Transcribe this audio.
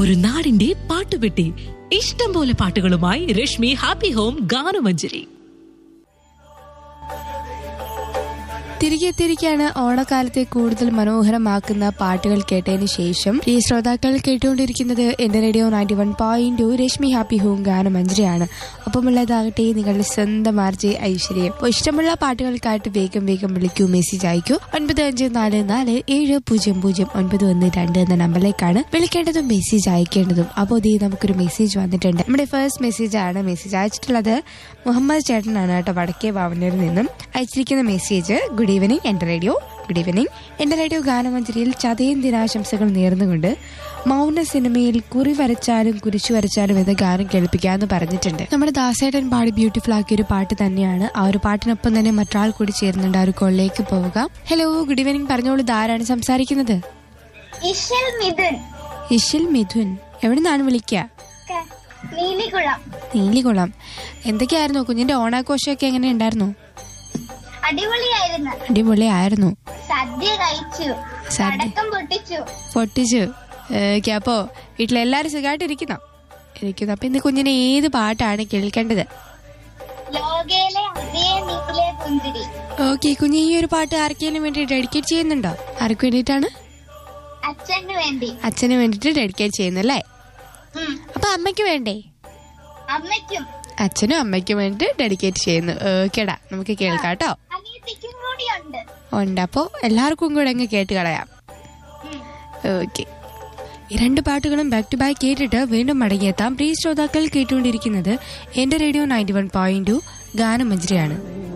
ഒരു നാടിന്റെ പാട്ടുപെട്ടി ഇഷ്ടം പോലെ പാട്ടുകളുമായി രശ്മി ഹാപ്പി ഹോം ഗാനമഞ്ജരി തിരികെ എത്തിയിരിക്കുകയാണ് ഓണക്കാലത്തെ കൂടുതൽ മനോഹരമാക്കുന്ന പാട്ടുകൾ കേട്ടതിന് ശേഷം ഈ ശ്രോതാക്കൾ കേട്ടുകൊണ്ടിരിക്കുന്നത് എന്റെ radio ninety one point two Rashmi happy home ഗാനം മഞ്ജരിയാണ് ഒപ്പമുള്ളതാകട്ടെ നിങ്ങളുടെ സ്വന്തം ആർജെ ഐശ്വര്യം അപ്പോൾ ഇഷ്ടമുള്ള പാട്ടുകൾക്കായിട്ട് വേഗം വേഗം വിളിക്കൂ മെസ്സേജ് അയക്കൂ ഒൻപത് അഞ്ച് നാല് നാല് ഏഴ് പൂജ്യം പൂജ്യം ഒൻപത് ഒന്ന് രണ്ട് എന്ന നമ്പറിലേക്കാണ് വിളിക്കേണ്ടതും മെസ്സേജ് അയക്കേണ്ടതും അപ്പോൾ ദേ നമുക്കൊരു മെസ്സേജ് വന്നിട്ടുണ്ട് നമ്മുടെ ഫസ്റ്റ് മെസ്സേജ് ആണ് മെസ്സേജ് അയച്ചിട്ടുള്ളത് മുഹമ്മദ് ചേട്ടനാണ് കേട്ടോ വടക്കേ ഭാവനയിൽ നിന്നും അയച്ചിരിക്കുന്ന മെസ്സേജ് ഗുഡ് ഈവനിങ് എന്റെ റേഡിയോ ഗുഡ് ഈവനിങ് എന്റെ റേഡിയോ ഗാനമഞ്ജരിയിൽ ചതയൻ ദിനാശംസകൾ നേർന്നുകൊണ്ട് മൗന സിനിമയിൽ കുറി വരച്ചാലും കുരിശു വരച്ചാലും എന്ന ഗാനം കേൾപ്പിക്കാമെന്ന് പറഞ്ഞിട്ടുണ്ട് നമ്മുടെ ദാസേട്ടൻ പാടി ബ്യൂട്ടിഫുൾ ആക്കിയ ഒരു പാട്ട് തന്നെയാണ് ആ ഒരു പാട്ടിനൊപ്പം തന്നെ മറ്റൊരാൾ കൂടി ചേരുന്നുണ്ട് ആ ഒരു കോളിലേക്ക് പോവുക ഹലോ ഗുഡ് ഈവനിങ് പറഞ്ഞോളൂ ഇതാരാണ് സംസാരിക്കുന്നത് ഇഷൽ മിഥുൻ ഇഷിൽ മിഥുൻ എവിടെ നിന്നാണ് വിളിക്കുക ക- നീലികുളം നീലികുളം എന്തൊക്കെയായിരുന്നു കുഞ്ഞിന്റെ ഓണാഘോഷമൊക്കെ എങ്ങനെ ഉണ്ടായിരുന്നു അടിപൊളിയായിരുന്നു അടിപൊളിയായിരുന്നു സദ്യ കഴിച്ചു സദ്യ. പടക്കം പൊട്ടിച്ചു പൊട്ടിച്ചു ഏഹ്, അപ്പോ വീട്ടിലെല്ലാരും സുഖമായിട്ട് ഇരിക്കുന്നോ ഇരിക്കുന്നു അപ്പൊ ഇന്ന് കുഞ്ഞിനെ ഏത് പാട്ടാണ് കേൾക്കേണ്ടത് ലോകയിലെ അതേ നീലെ പുഞ്ചിരി ഓക്കെ കുഞ്ഞ് ഈ ഒരു പാട്ട് ആർക്കെങ്കിലും വേണ്ടി ഡെഡിക്കേറ്റ് ചെയ്യുന്നുണ്ടോ ആർക്ക് വേണ്ടിയിട്ടാണ് അച്ഛന് വേണ്ടി അച്ഛന് വേണ്ടിയിട്ട് ഡെഡിക്കേറ്റ് ചെയ്യുന്നല്ലേ ഉം. അപ്പൊ അമ്മയ്ക്ക് വേണ്ടേ അമ്മയ്ക്കും അച്ഛനും അമ്മയ്ക്കും വേണ്ടി ഡെഡിക്കേറ്റ് ചെയ്യുന്നു ഓക്കേടാ നമുക്ക് കേൾക്കാം കേട്ടോ അനിയത്തിക്കും കൂടിയുണ്ട് ഉണ്ട് അപ്പോ എല്ലാവർക്കും കൂടെ അങ്ങ് കേട്ട് കളയാം ഉം. ഓക്കെ ഈ രണ്ട് പാട്ടുകളും ബാക്ക് ടു ബാക്ക് കേട്ടിട്ട് വീണ്ടും മടങ്ങിയെത്താം പ്രിയ ശ്രോതാക്കൾ കേട്ടുകൊണ്ടിരിക്കുന്നത് എന്റെ radio ninety one point two ഗാനമഞ്ജരിയാണ്